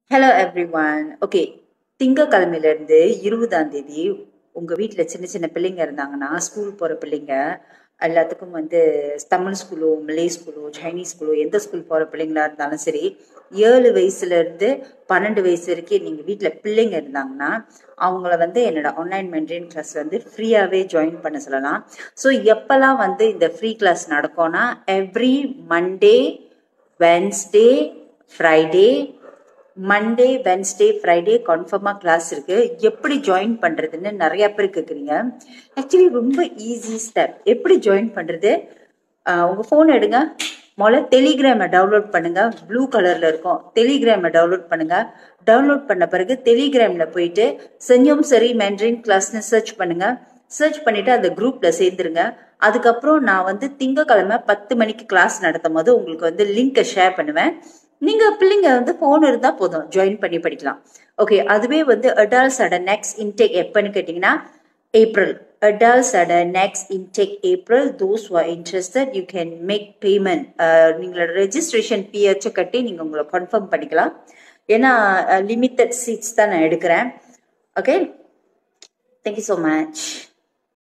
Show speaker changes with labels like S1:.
S1: hello everyone okay திங்கக்கிழமையிலேருந்து இருபதாம் தேதி உங்கள் வீட்டில் சின்ன சின்ன பிள்ளைங்க இருந்தாங்கன்னா ஸ்கூல் போகிற பிள்ளைங்க எல்லாத்துக்கும் வந்து தமிழ் ஸ்கூலோ மலே ஸ்கூலோ சைனீஸ் ஸ்கூலோ எந்த ஸ்கூல் போகிற பிள்ளைங்களா இருந்தாலும் சரி ஏழு வயசுலேருந்து பன்னெண்டு வயசு வரைக்கும் நீங்கள் வீட்டில் பிள்ளைங்க இருந்தாங்கன்னா அவங்கள வந்து என்னோட ஆன்லைன் மென்டரிங் கிளாஸ் வந்து ஃப்ரீயாகவே ஜாயின் பண்ண சொல்லலாம் ஸோ எப்போல்லாம் வந்து இந்த ஃப்ரீ கிளாஸ் நடக்கும்னா every Monday Wednesday Friday Monday Wednesday Friday கன்ஃபார்மாக கிளாஸ் இருக்கு எப்படி ஜாயின் பண்ணுறதுன்னு நிறைய பேர் கேட்குறீங்க ஆக்சுவலி ரொம்ப ஈஸி ஸ்டெப் எப்படி ஜாயின் பண்ணுறது உங்கள் ஃபோன் எடுங்க முதல்ல டெலிகிராமை டவுன்லோட் பண்ணுங்க ப்ளூ கலரில் இருக்கும் டெலிகிராமை டவுன்லோட் பண்ணுங்க டவுன்லோட் பண்ண பிறகு டெலிகிராமில் போயிட்டு செஞ்சோம் சரி மென்ட்ரின் கிளாஸ்னு சர்ச் பண்ணுங்க சர்ச் பண்ணிட்டு அந்த குரூப்ல சேர்ந்துருங்க அதுக்கப்புறம் நான் வந்து திங்கக்கிழமை பத்து மணிக்கு கிளாஸ் நடத்தும் போது உங்களுக்கு வந்து லிங்கை ஷேர் பண்ணுவேன் நீங்க பிள்ளைங்க வந்து போன் இருந்தா போதும் ஜாயின் பண்ணி படிக்கலாம் ஓகே அதுவே வந்து அடால்ஸ் அட நெக்ஸ்ட் இன்டேக் எப்பன்னு கேட்டீங்கன்னா ஏப்ரல் அடால்ஸ் அட next intake April those are interested you can make payment நீங்களோட ரெஜிஸ்ட்ரேஷன் ஃபீ வச்சு கட்டி நீங்க உங்களை கன்ஃபார்ம் பண்ணிக்கலாம் ஏன்னா லிமிட்டட் சீட்ஸ் தான் நான் எடுக்கிறேன் ஓகே தேங்க்யூ ஸோ மச்